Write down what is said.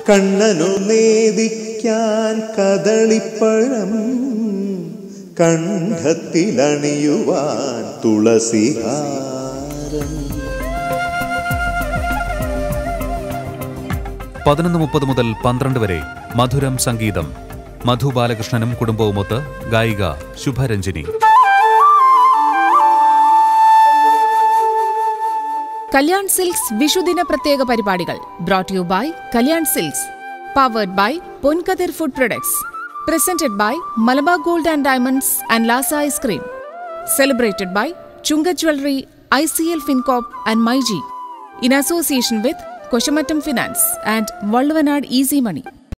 കണ്ണനു നേദിക്കാൻ കദളിപ്പഴം കണ്ഠത്തിലണിയുവാൻ തുളസിഹാരം പതിനൊന്ന് മുപ്പത് മുതൽ പന്ത്രണ്ട് വരെ മധുരം സംഗീതം മധു ബാലകൃഷ്ണനും കുടുംബവുമൊത്ത് ഗായിക ശുഭരഞ്ജിനി കല്യാൺ സിൽക്സ് വിഷുദിന പ്രത്യേക പരിപാടികൾ brought you by Kalyan Silks powered by Ponkathir food products presented by Malabar gold and diamonds and Lazza ice cream celebrated by Chunka jewellery I C L Fincorp and myG in association with Kosamattam finance and Valluvanad easy money